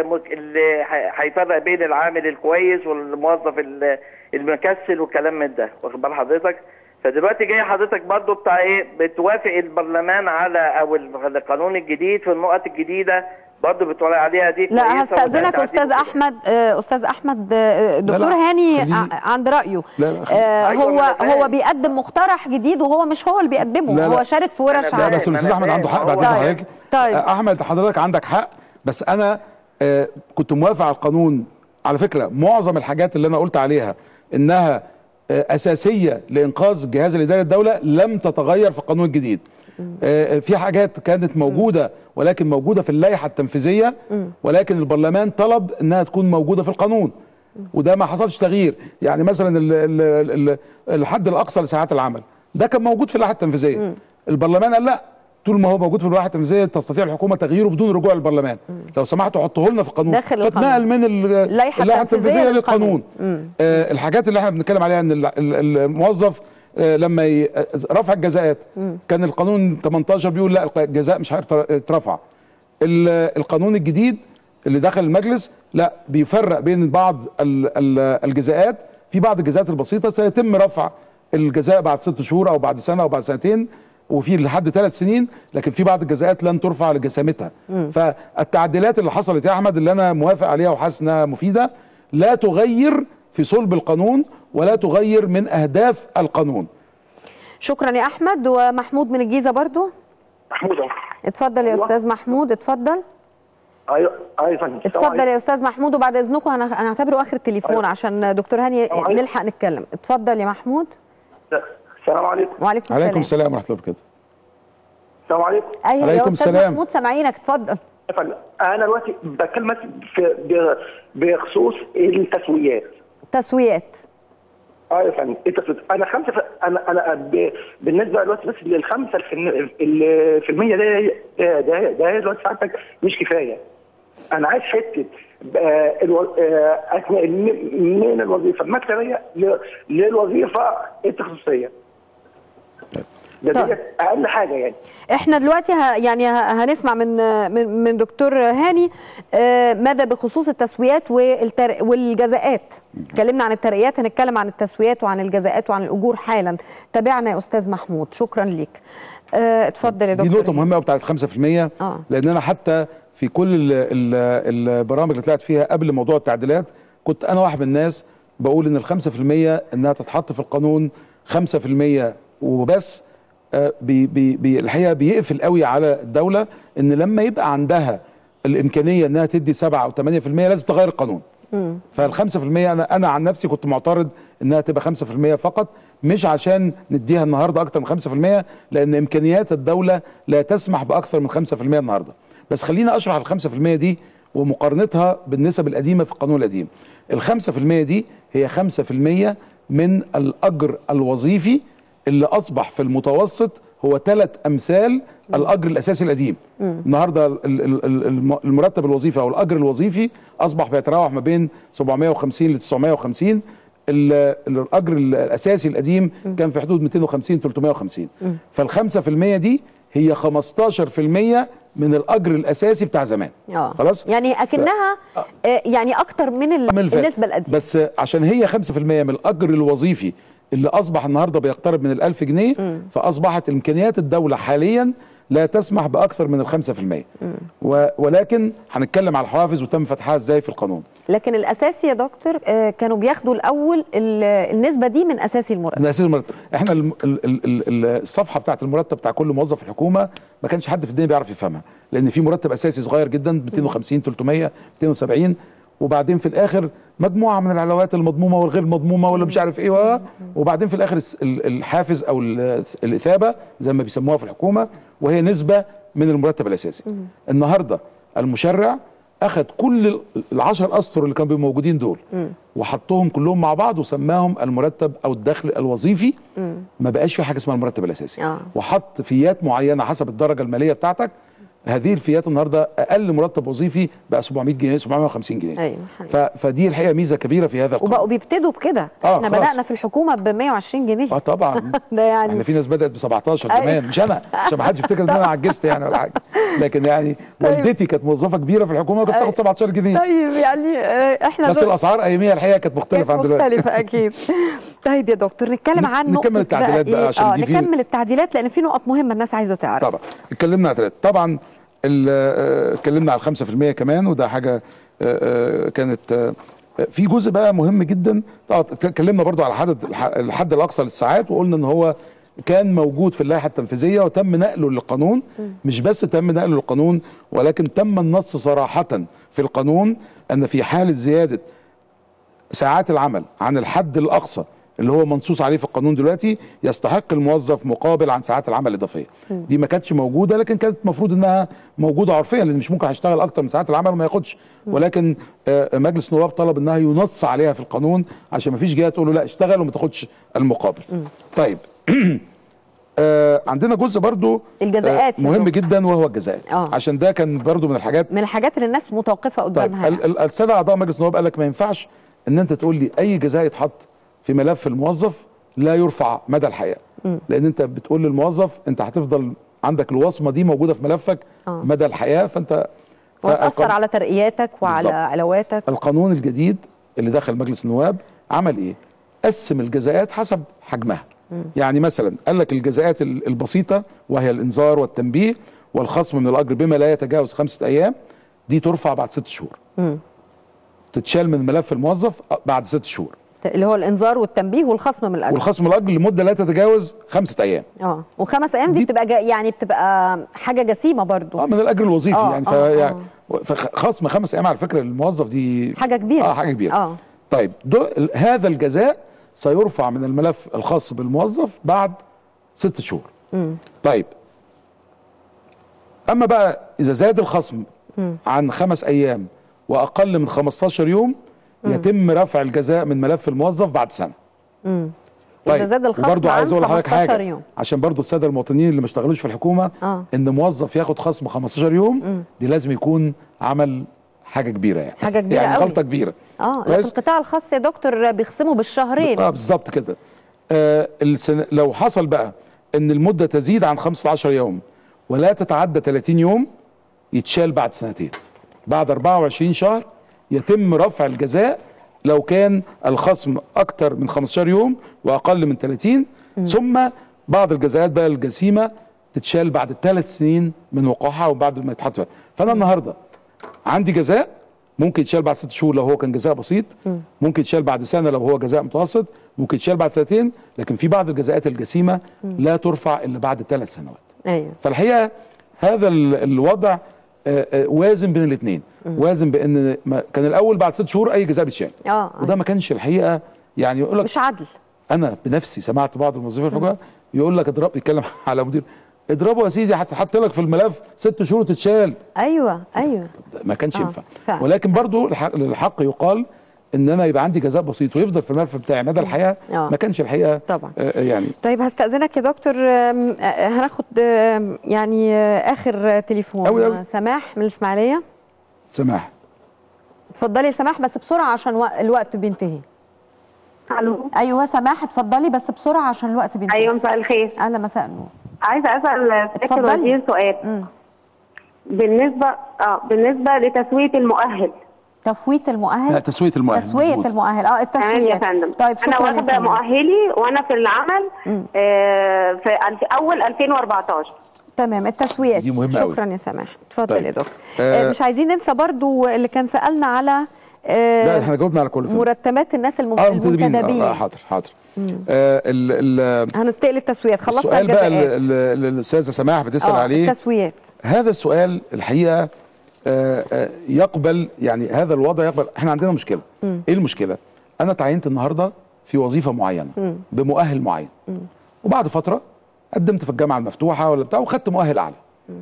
واللي هيفرق بين العامل الكويس والموظف ال- المكسل والكلام من ده واخد بال حضرتك فدلوقتي جاي حضرتك برضو بتاع ايه بتوافق البرلمان على او القانون الجديد في النقط الجديده برضو بتقول عليها دي لا كويسة هستأذنك وتعديل استاذ وكده. احمد آه، استاذ احمد آه، دكتور لا، هاني خليه- ع- عند رايه لا، لا، خليه- آه، أيوة، هو ما أنا فاهم. هو بيقدم مقترح جديد وهو مش هو اللي بيقدمه لا، لا. هو شارك في ورش أنا لا عمل بس ما الاستاذ أنا احمد عنده حق فاهم. بعد هو- اذن طيب. حضرتك طيب. آه، احمد حضرتك عندك حق بس انا آه، كنت موافق على القانون على فكره معظم الحاجات اللي انا قلت عليها انها آه، اساسيه لانقاذ الجهاز الاداري الدوله لم تتغير في القانون الجديد آه، في حاجات كانت موجوده ولكن موجوده في اللائحه التنفيذيه ولكن البرلمان طلب انها تكون موجوده في القانون وده ما حصلش تغيير يعني مثلا ال- ال- ال- الحد الاقصى لساعات العمل ده كان موجود في اللائحه التنفيذيه البرلمان قال لا طول ما هو موجود في اللائحه التنفيذيه تستطيع الحكومه تغييره بدون رجوع للبرلمان لو سمحتوا حطوه لنا في القانون داخل القانون. فتنقل من ال- اللائحة التنفيذية للقانون آه الحاجات اللي احنا بنتكلم عليها ان ال- ال- الموظف آه لما ي- آه، رفع الجزاءات كان القانون 18 بيقول لا الجزاء مش هيترفع ال- القانون الجديد اللي دخل المجلس لا بيفرق بين بعض ال- ال- الجزاءات في بعض الجزاءات البسيطه سيتم رفع الجزاء بعد ست شهور او بعد سنه او بعد سنتين وفي لحد ثلاث سنين لكن في بعض الجزاءات لن ترفع لجسامتها فالتعديلات اللي حصلت يا احمد اللي انا موافق عليها وحاسس انها مفيده لا تغير في صلب القانون ولا تغير من اهداف القانون شكرا يا احمد ومحمود من الجيزه برضو محمود أهو. اتفضل يا أيوة. استاذ محمود اتفضل ايوه ايوه يا فندم السلام اتفضل عليكم. يا استاذ محمود وبعد اذنكم انا هنعتبره اخر التليفون أيوة. عشان دكتور هاني السلام عليكم. نلحق نتكلم اتفضل يا محمود السلام عليكم وعليكم عليكم السلام السلام ورحمه الله وبركاته السلام عليكم ايوه يا عليكم استاذ السلام. محمود سامعينك اتفضل يا فندم انا دلوقتي بكلمك في ب- بخصوص التسويات تسويات اه يا فندم التسويات انا خمسه ف... انا انا ب... بالنسبه دلوقتي بس للخمسه الفن... ال- في المية ده ده ده, ده دلوقتي ساعتك مش كفايه انا عايز حته آه، الو... آه، أثناء الم- من الوظيفه المكتبيه ل... للوظيفه التخصصيه ده طيب. ديت اقل حاجه يعني احنا دلوقتي ه... يعني ه- هنسمع من من, من دكتور هاني آه، ماذا بخصوص التسويات والتر... والجزاءات اتكلمنا عن الترقيات هنتكلم عن التسويات وعن الجزاءات وعن الاجور حالا تابعنا يا استاذ محمود شكرا ليك آه، اتفضل يا دي دكتور نقطة هاني. مهمة قوي بتاعت 5% آه. لأن أنا حتى في كل ال ال البرامج اللي طلعت فيها قبل موضوع التعديلات كنت أنا واحد من الناس بقول إن ال 5% إنها تتحط في القانون 5% وبس آه، بي بي بي الحقيقة بيقفل قوي على الدولة إن لما يبقى عندها الإمكانية إنها تدي 7 أو 8% لازم تغير القانون. فال 5% انا انا عن نفسي كنت معترض انها تبقى 5% فقط مش عشان نديها النهارده اكتر من 5% لان امكانيات الدوله لا تسمح باكثر من 5% النهارده بس خلينا اشرح ال 5% دي ومقارنتها بالنسب القديمه في القانون القديم ال 5% دي هي 5% من الاجر الوظيفي اللي اصبح في المتوسط هو ثلاث امثال الاجر الاساسي القديم النهارده ال- ال- ال- الم- المرتب الوظيفي او الاجر الوظيفي اصبح بيتراوح ما بين 750 ل 950 ال- ال- الاجر الاساسي القديم كان في حدود 250 350 فال 5% دي هي 15% من الاجر الاساسي بتاع زمان اه خلاص يعني اكنها آه، يعني اكتر من ال- من الفات. النسبه القديمه بس عشان هي 5% من الاجر الوظيفي اللي اصبح النهارده بيقترب من الألف جنيه فاصبحت امكانيات الدوله حاليا لا تسمح باكثر من الخمسة في المية و- ولكن هنتكلم على الحوافز وتم فتحها ازاي في القانون لكن الاساسي يا دكتور آه، كانوا بياخدوا الاول ال- النسبه دي من اساسي المرتب من اساس المرتب احنا الم- ال- ال- ال- الصفحه بتاعت المرتب بتاع كل موظف في الحكومه ما كانش حد في الدنيا بيعرف يفهمها لان في مرتب اساسي صغير جدا 250 300 270 وبعدين في الاخر مجموعه من العلاوات المضمومه والغير مضمومه ولا مش عارف ايه و- وبعدين في الاخر الس- ال- الحافز او ال- الاثابه زي ما بيسموها في الحكومه وهي نسبه من المرتب الاساسي النهارده المشرع اخذ كل ال- العشر اسطر اللي كانوا بيبقوا موجودين دول وحطهم كلهم مع بعض وسماهم المرتب او الدخل الوظيفي ما بقاش في حاجه اسمها المرتب الاساسي آه. وحط فيات معينه حسب الدرجه الماليه بتاعتك هذه الفيات النهارده اقل مرتب وظيفي بقى 700 جنيه 750 جنيه أيوة، حقيقي. ف... فدي الحقيقه ميزه كبيره في هذا القانون وبقوا بيبتدوا بكده آه، احنا خلاص. بدانا في الحكومه ب 120 جنيه اه طبعا ده يعني احنا في ناس بدات ب 17 زمان أيوة. مش انا عشان ما حدش يفتكر ان انا عجزت يعني ولا حاجه لكن يعني والدتي كانت موظفه كبيره في الحكومه وكانت بتاخد 17 جنيه طيب يعني آه، احنا بس دول- الاسعار اياميها الحقيقه كانت مختلفه عن كانت دلوقتي مختلفة أكيد طيب يا دكتور نتكلم عن نكمل نقطة التعديلات بقى إيه؟ عشان آه دي في- نكمل التعديلات لأن في نقط مهمة الناس عايزة تعرف طبعا اتكلمنا على ثلاثة طبعا ال- آه، اتكلمنا على 5% كمان وده حاجه آه، آه، كانت آه، في جزء بقى مهم جدا طبعا اتكلمنا برضو على حد الحد الاقصى للساعات وقلنا ان هو كان موجود في اللائحه التنفيذيه وتم نقله للقانون مش بس تم نقله للقانون ولكن تم النص صراحه في القانون ان في حاله زياده ساعات العمل عن الحد الاقصى اللي هو منصوص عليه في القانون دلوقتي يستحق الموظف مقابل عن ساعات العمل الاضافيه دي ما كانتش موجوده لكن كانت المفروض انها موجوده عرفيا لان مش ممكن هيشتغل اكتر من ساعات العمل وما ياخدش ولكن آه، مجلس النواب طلب انها ينص عليها في القانون عشان ما فيش جهه تقول له لا اشتغل وما تاخدش المقابل طيب آه عندنا جزء برضو الجزاءات يا مهم دكتور. جدا وهو الجزاءات آه. عشان ده كان برضو من الحاجات من الحاجات اللي الناس متوقفة طيب قدامها ال- ال- الساده اعضاء مجلس النواب قال لك ما ينفعش ان انت تقول لي اي جزاء يتحط في ملف الموظف لا يرفع مدى الحياه لان انت بتقول للموظف انت هتفضل عندك الوصمه دي موجوده في ملفك آه. مدى الحياه فانت وتأثر فالقان- على ترقياتك وعلى بالظبط. علاواتك القانون الجديد اللي دخل مجلس النواب عمل ايه؟ قسم الجزاءات حسب حجمها يعني مثلا قال لك الجزاءات ال- البسيطه وهي الانذار والتنبيه والخصم من الاجر بما لا يتجاوز خمسه ايام دي ترفع بعد ست شهور تتشال من ملف الموظف بعد ست شهور اللي هو الإنذار والتنبيه والخصم من الأجر والخصم من الاجر لمده لا تتجاوز خمسه ايام اه وخمس أيام دي, دي- بتبقى جا يعني بتبقى حاجة جسيمة برضو اه من الاجر الوظيفي آه، يعني, آه، يعني فخصم خمس ايام على فكره للموظف دي حاجة كبيرة اه حاجه كبيره اه طيب دو هذا الجزاء سيرفع من الملف الخاص بالموظف بعد ست شهور طيب اما بقى اذا زاد الخصم عن خمس ايام واقل من 15 يوم يتم رفع الجزاء من ملف الموظف بعد سنه إذا زاد الخصم وبرضو عن عايز اقول لحضرتك 15 حاجه يوم. عشان برضو الساده المواطنين اللي ما اشتغلوش في الحكومه آه. ان موظف ياخد خصم 15 يوم دي لازم يكون عمل حاجه كبيره يعني حاجة كبيرة يعني قوي. غلطه كبيره اه لكن كويس؟ القطاع الخاص يا دكتور بيخصموا بالشهرين اه بالظبط كده آه السنة لو حصل بقى ان المده تزيد عن 15 يوم ولا تتعدى 30 يوم يتشال بعد سنتين بعد 24 شهر يتم رفع الجزاء لو كان الخصم اكتر من 15 يوم واقل من 30 ثم بعض الجزاءات بقى الجسيمه تتشال بعد ثلاث سنين من وقوعها وبعد ما يتحط فيها فانا النهارده عندي جزاء ممكن يتشال بعد ست شهور لو هو كان جزاء بسيط ممكن يتشال بعد سنه لو هو جزاء متوسط ممكن يتشال بعد سنتين لكن في بعض الجزاءات الجسيمه لا ترفع الا بعد ثلاث سنوات ايوه فالحقيقه هذا ال- الوضع آه، آه، وازن بين الاثنين وازن بان ما- كان الاول بعد ست شهور اي جزاء بيتشال اه وده ما كانش الحقيقه يعني يقول لك مش عدل انا بنفسي سمعت بعض الموظفين الحكومه يقول لك اضرب يتكلم على مدير اضربه يا سيدي هتحط لك في الملف ست شهور تتشال ايوه ايوه ما كانش آه، ينفع فعلا. ولكن برضو الحق, للحق يقال ان انا يبقى عندي جزاء بسيط ويفضل في الملف بتاعي مدى الحياه آه. ما كانش الحقيقه طبعا. آه، يعني طيب هستأذنك يا دكتور آم، آه، هناخد آم، يعني آه، آخر تليفون أوي أوي. آه، سماح من الإسماعيلية سماح اتفضلي يا سماح بس بسرعة عشان وق- الوقت بينتهي الو أيوه سماح اتفضلي بس بسرعة عشان الوقت بينتهي ايوه مساء الخير أهلا مساء النور عايزه اسال سياده اتفضلي. الوزير سؤال مم. بالنسبه اه بالنسبه لتسويه المؤهل تفويت المؤهل لا تسويه المؤهل تسوية مظبوط. المؤهل اه تمام التسوية يا فندم طيب شكرا انا يا واخده سماح. مؤهلي وانا في العمل مم. آه في الف- اول 2014 تمام التسويات دي مهمة أوي. شكرا يا سماح اتفضل طيب. يا دكتور آه، آه مش عايزين ننسى برضو اللي كان سألنا على آه لا احنا جاوبنا على كل فيلم مرتبات الناس الم- اه المنتدبين المنتدبين آه آه، حاضر حاضر آه ال ال هننتقل للتسويات خلصنا السؤال بقى الجزاءات اللي اللي الاستاذه سماح بتسال آه، عليه التسويات هذا السؤال الحقيقه آه، آه، يقبل يعني هذا الوضع يقبل احنا عندنا مشكله ايه المشكله انا تعينت النهارده في وظيفه معينه بمؤهل معين وبعد فتره قدمت في الجامعه المفتوحه ولا بتاع وخدت مؤهل اعلى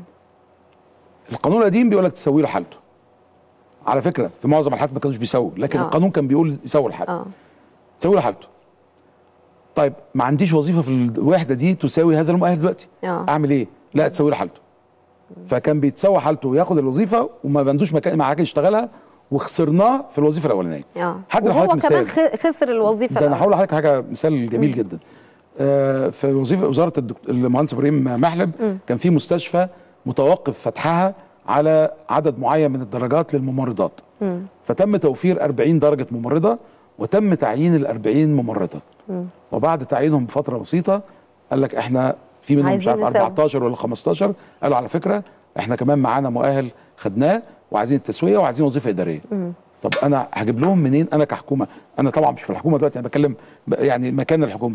القانون القديم بيقول لك تسوي له حالته على فكره في معظم الحالات ما كانوش بيسووا لكن آه. القانون كان بيقول يسوي الحاله اه تسوي له حالته طيب ما عنديش وظيفه في الوحده دي تساوي هذا المؤهل دلوقتي آه. اعمل ايه لا تسوي له حالته فكان بيتسوى حالته وياخد الوظيفه وما عندوش مكان معاه يشتغلها وخسرناه في الوظيفه الاولانيه اه حد وهو لحضرتك كمان مثال خ- خسر الوظيفه ده انا الأول. هقول لحضرتك حاجه مثال جميل جدا آه، في وظيفه وزاره الدكتور المهندس ابراهيم محلب كان في مستشفى متوقف فتحها على عدد معين من الدرجات للممرضات فتم توفير 40 درجه ممرضه وتم تعيين ال 40 ممرضه وبعد تعيينهم بفتره بسيطه قال لك احنا في منهم مش عايزين عارف نسوي. 14 ولا 15 قالوا على فكره احنا كمان معانا مؤهل خدناه وعايزين التسويه وعايزين وظيفه اداريه طب انا هجيب لهم منين انا كحكومه انا طبعا مش في الحكومه دلوقتي انا بتكلم ب- يعني مكان الحكومه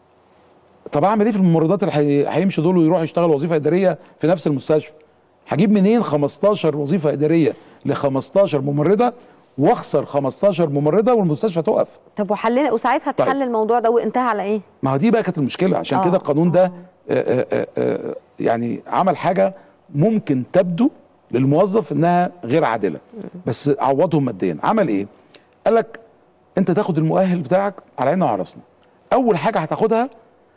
طب اعمل ايه في الممرضات اللي هي- هيمشوا دول ويروحوا يشتغلوا وظيفه اداريه في نفس المستشفى هجيب منين 15 وظيفه اداريه ل 15 ممرضه واخسر 15 ممرضه والمستشفى تقف طب وحلنا وساعتها طيب. اتحل الموضوع ده وانتهى على ايه؟ ما هو دي بقى كانت المشكله عشان آه، كده القانون ده آه، آه، آه، آه، يعني عمل حاجه ممكن تبدو للموظف انها غير عادله بس عوضهم ماديا عمل ايه قال لك انت تاخد المؤهل بتاعك على عيننا وعلى راسنا اول حاجه هتاخدها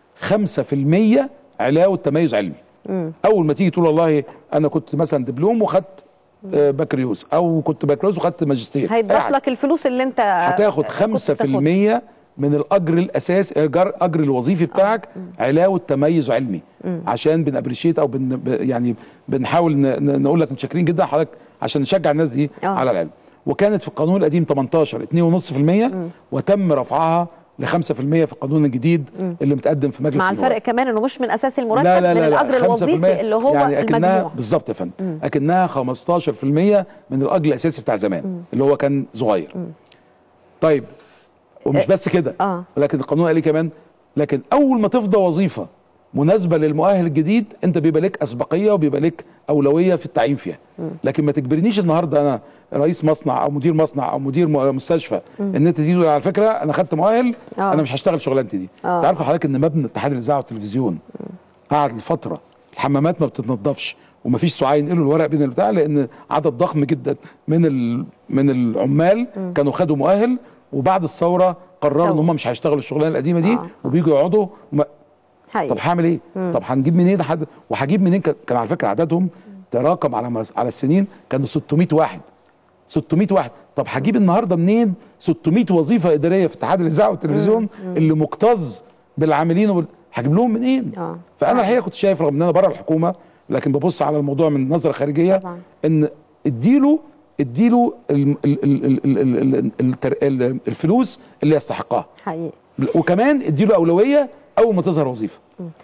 5% علاوه تميز علمي اول ما تيجي تقول والله انا كنت مثلا دبلوم وخدت آه، بكالوريوس او كنت بكالوريوس وخدت ماجستير أي هيتضاف حاجة. لك الفلوس اللي انت هتاخد كنت 5% بتاخدها. من الاجر الاساسي اجر اجر الوظيفي بتاعك علاوه تميز علمي عشان بنابريشيت او بن ب- يعني بنحاول ن- ن- نقول لك متشكرين جدا حضرتك عشان نشجع الناس دي آه. على العلم وكانت في القانون القديم 18 2.5% وتم رفعها ل 5% في القانون الجديد اللي متقدم في مجلس مع النواب. الفرق كمان انه مش من اساس المرتب لا لا من لا لا الاجر 5% الوظيفي اللي هو يعني أكنها المجموع بالظبط يا فندم اكنها 15% من الاجر الاساسي بتاع زمان اللي هو كان صغير طيب ومش بس كده آه. ولكن القانون قال لي كمان لكن اول ما تفضى وظيفه مناسبه للمؤهل الجديد انت بيبقى لك اسبقيه وبيبقى لك اولويه في التعيين فيها لكن ما تجبرنيش النهارده انا رئيس مصنع او مدير مصنع او مدير م- مستشفى ان انت تيجي تقول على فكره انا خدت مؤهل آه. انا مش هشتغل شغلانتي دي آه. انت عارف حضرتك ان مبنى اتحاد الاذاعه والتلفزيون قعد لفتره الحمامات ما بتتنضفش ومفيش سعاة ينقلوا الورق بين البتاع لان عدد ضخم جدا من ال... من العمال كانوا خدوا مؤهل وبعد الثوره قرروا ان سوا. هم مش هيشتغلوا الشغلانه القديمه دي آه. وبيجوا يقعدوا وما... حقيقي. طب هعمل ايه؟ طب هنجيب منين ده حد وهجيب منين كان كان على فكره عددهم تراكم على مس... على السنين كانوا 600 واحد 600 واحد طب هجيب النهارده منين 600 وظيفه اداريه في اتحاد الاذاعه والتلفزيون اللي مكتظ بالعاملين وبال... هجيب لهم منين اه فانا الحقيقه كنت شايف رغم ان انا بره الحكومه لكن ببص على الموضوع من نظره خارجيه طبعاً. ان اديله اديله ال- ال- ال- ال- ال- ال- التر- ال- الفلوس اللي يستحقها حقيقي وكمان اديله اولويه اول ما تظهر وظيفه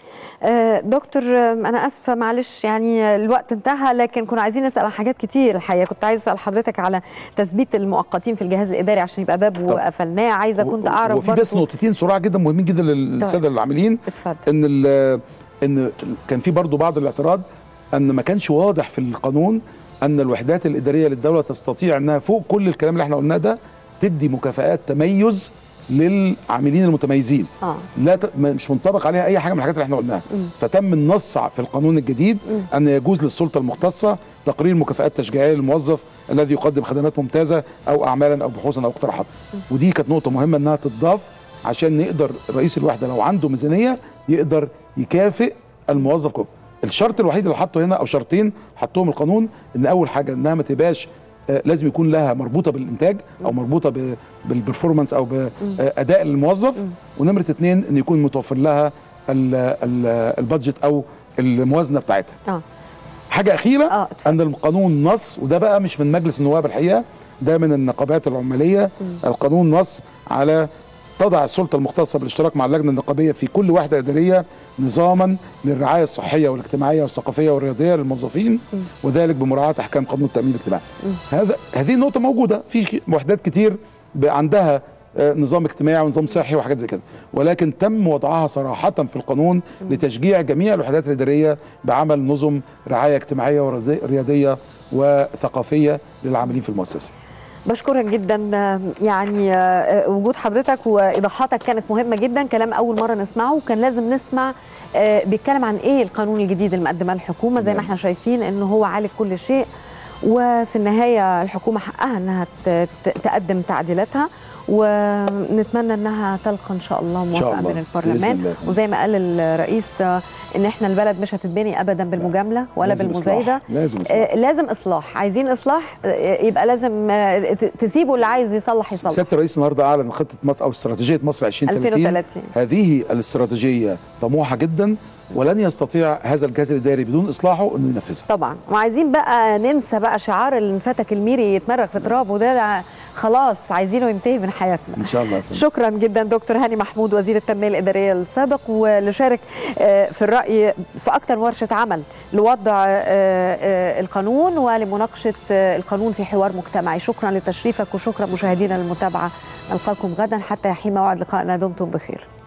آه، دكتور آه، انا اسفه معلش يعني الوقت انتهى لكن كنا عايزين نسال عن حاجات كتير الحقيقه كنت عايز اسال حضرتك على تثبيت المؤقتين في الجهاز الاداري عشان يبقى باب طب. وقفلناه عايزه كنت و- اعرف وفي بس برضو- نقطتين صراع جدا مهمين جدا للساده العاملين اتفضل ان ال- ان كان في برضو بعض الاعتراض ان ما كانش واضح في القانون ان الوحدات الاداريه للدوله تستطيع انها فوق كل الكلام اللي احنا قلناه ده تدي مكافآت تميز للعاملين المتميزين اه لا ت... ما- مش منطبق عليها اي حاجه من الحاجات اللي احنا قلناها مم. فتم النص في القانون الجديد مم. ان يجوز للسلطه المختصه تقرير مكافآت تشجيعيه للموظف الذي يقدم خدمات ممتازه او اعمالا او بحوثا او اقتراحات ودي كانت نقطه مهمه انها تضاف عشان نقدر رئيس الوحده لو عنده ميزانيه يقدر يكافئ الموظف كله الشرط الوحيد اللي حطه هنا او شرطين حطهم القانون ان اول حاجه انها ما تبقاش آه، لازم يكون لها مربوطه بالانتاج او مربوطه ب- بالبرفورمانس او باداء الموظف ونمره اتنين ان يكون متوفر لها ال- ال- البادجت او الموازنه بتاعتها اه حاجه اخيره اه اتفضل. ان القانون نص وده بقى مش من مجلس النواب الحقيقه ده من النقابات العماليه القانون نص على تضع السلطه المختصه بالاشتراك مع اللجنه النقابيه في كل وحده اداريه نظاما للرعايه الصحيه والاجتماعيه والثقافيه والرياضيه للموظفين وذلك بمراعاه احكام قانون التامين الاجتماعي. هذا هذه النقطه موجوده في وحدات كتير ب- عندها آه، نظام اجتماعي ونظام صحي وحاجات زي كده ولكن تم وضعها صراحه في القانون لتشجيع جميع الوحدات الاداريه بعمل نظم رعايه اجتماعيه ورياضيه وثقافيه للعاملين في المؤسسه. بشكرك جدا آه، يعني آه، وجود حضرتك وايضاحاتك كانت مهمه جدا كلام اول مره نسمعه وكان لازم نسمع آه، بيتكلم عن ايه القانون الجديد اللي مقدماه الحكومه زي ما نعم. احنا شايفين ان هو عالج كل شيء وفي النهايه الحكومه حقها انها ت- ت- تقدم تعديلاتها ونتمنى انها تلقى ان شاء الله شاء موافقه الله. من بإذن البرلمان الله. وزي ما قال الرئيس آه، ان احنا البلد مش هتتبني ابدا بالمجامله ولا لازم بالمزايده إصلاح. لازم اصلاح آه، لازم اصلاح عايزين اصلاح آه، يبقى لازم آه، ت- تسيبوا اللي عايز يصلح يصلح سياده الرئيس النهارده اعلن خطه مصر او استراتيجيه مصر 2030 2030 هذه الاستراتيجيه طموحه جدا ولن يستطيع هذا الجهاز الاداري بدون اصلاحه انه ينفذها طبعا وعايزين بقى ننسى بقى شعار اللي انفتك الميري يتمرغ في ترابه ده, ده خلاص عايزينه ينتهي من حياتنا ان شاء الله يا فندم. شكرا جدا دكتور هاني محمود وزير التنميه الاداريه السابق واللي شارك آه، في الراي في اكثر ورشه عمل لوضع آه، آه، القانون ولمناقشه آه، القانون في حوار مجتمعي شكرا لتشريفك وشكرا مشاهدينا للمتابعه نلقاكم غدا حتى يحين موعد لقائنا دمتم بخير